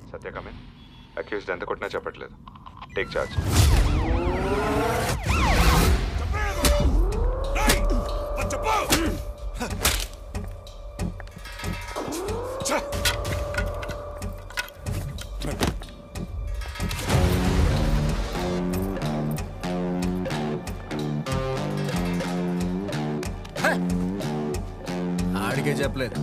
సత్య come in accused ఎంత కొట్టినా చెప్పట్లేదు టేక్ చార్జ్ ఆడికే చెప్పలేదు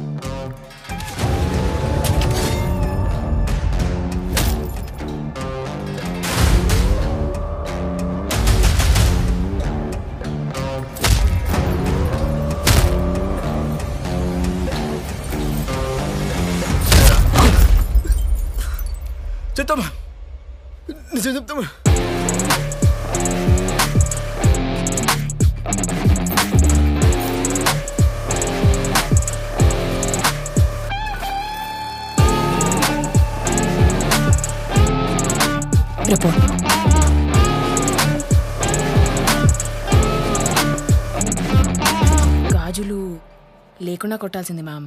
చెప్తామా నిజం చెప్తామా రిపోర్ట్ గాజులు లేకుండా కొట్టాల్సింది మ్యామ్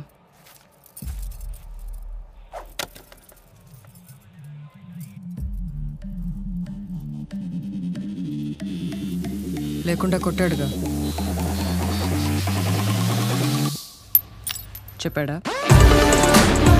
లేకుండా కొట్టాడుగా చెప్పాడా